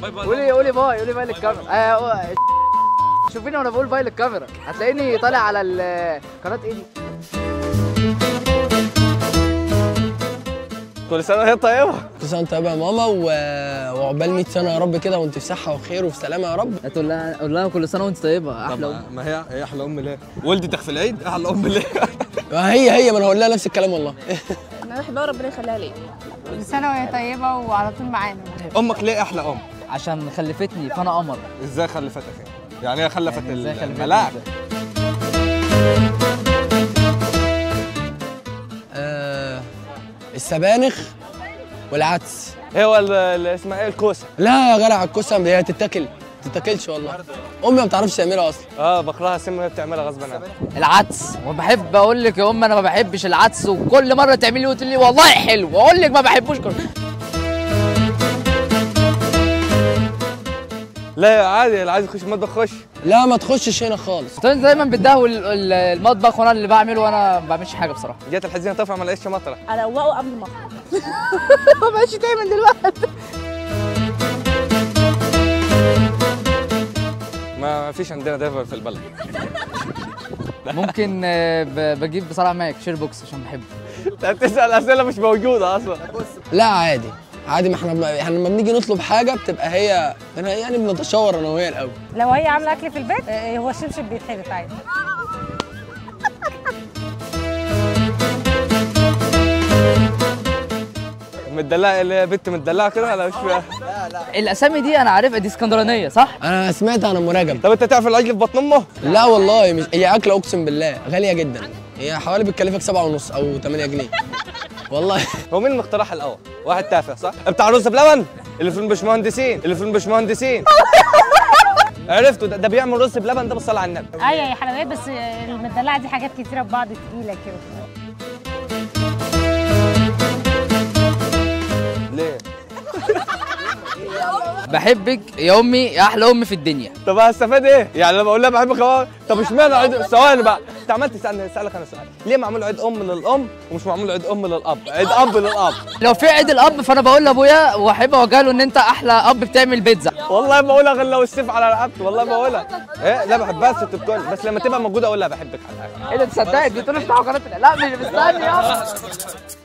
باي باي قولي قولي باي قولي باي للكاميرا آه، شوفيني وانا بقول باي للكاميرا هتلاقيني طالع على ال- قناه ايه دي كل سنه وهي طيبه كل سنه وانت طيبه يا ماما و... وعقبال 100 سنه يا رب كده وانت في صحه وخير وفي سلامه يا رب هتقول لها قول لها كل سنه وانت طيبه احلى أم. ما هي هي احلى ام ليه والدتك في العيد احلى ام ليه هي هي ما انا هقول لها نفس الكلام والله انا بحبها وربنا يخليها لي كل سنة وهي طيبة وعلى طول معانا امك ليه احلى ام عشان خلفتني فانا قمر ازاي خلفتك يعني يعني هي خلفت يعني ازاي خلفتني الملاك إزاي؟ آه السبانخ والعدس هو ال- ال- اسمها ايه الكوسه لا يا جدع الكوسه هي تتاكل تتاكلش والله امي ما بتعرفش تعملها اصلا اه بكرهها سم وهي بتعملها غصب عنها العدس وبحب اقول لك يا ام انا ما بحبش العدس وكل مره تعملي وتقول لي والله حلو واقول لك ما بحبوش كل لا عادي اللي عايز يخش المطبخ خش لا ما تخشش هنا خالص انت دايما بتدهول ال- ال- المطبخ وانا اللي بعمله وانا ما بعملش حاجه بصراحه جت الحزينه ترفع ما لقيتش مطرح اروقه قبل ما اخرج ما بقاش دايما دلوقتي ما فيش عندنا دايفر في البلد ممكن آه، ب- بجيب بصراحه ماك شير بوكس عشان بحبه انت بتسال اسئله مش موجوده اصلا لا عادي عادي ما احنا احنا لما بنيجي نطلب حاجه بتبقى هي أنا يعني بنتشاور انا وهي الاول لو هي عاملة أكل في البيت آه، هو الشبشب بيتحرق عادي مدلعه اللي هي بنت مدلعه كده ولا مش فاهم الاسامي دي انا عارفها دي اسكندرانيه صح انا سمعت عن ام رجب طب انت تعرف العجل في بطن امه لا والله مش هي اكله اقسم بالله غاليه جدا هي حوالي بتكلفك سبعة ونص او 8 جنيه والله هو مين المقترح الاول واحد تافه صح بتاع رز بلبن اللي في البشمهندسين اللي في البشمهندسين عرفته ده, ده بيعمل رز بلبن ده بالصلاه على النبي أيوة يا حلويات بس آه، المدلعة دي حاجات كتيرة ببعض تقيلة كده ليه بحبك يا امي يا احلى ام في الدنيا طب هستفاد ايه؟ يعني لما اقول لها بحبك اهو طب اشمعنى عيد ثواني بقى انت عمال تسالني اسالك انا سؤال ليه معمول عيد ام للام ومش معمول عيد ام للاب؟ عيد اب للاب لو في عيد الاب فانا بقول لابويا واحب اوجه له ان انت احلى اب بتعمل بيتزا والله ما بقولها غير لو السيف على رقبتي والله ما بقولها ايه لا بحبها ست الكل بس لما تبقى موجوده اقول لها بحبك على الاخر ايه ده تصدقت بتقول افتحوا قناه لا مش مستني يابا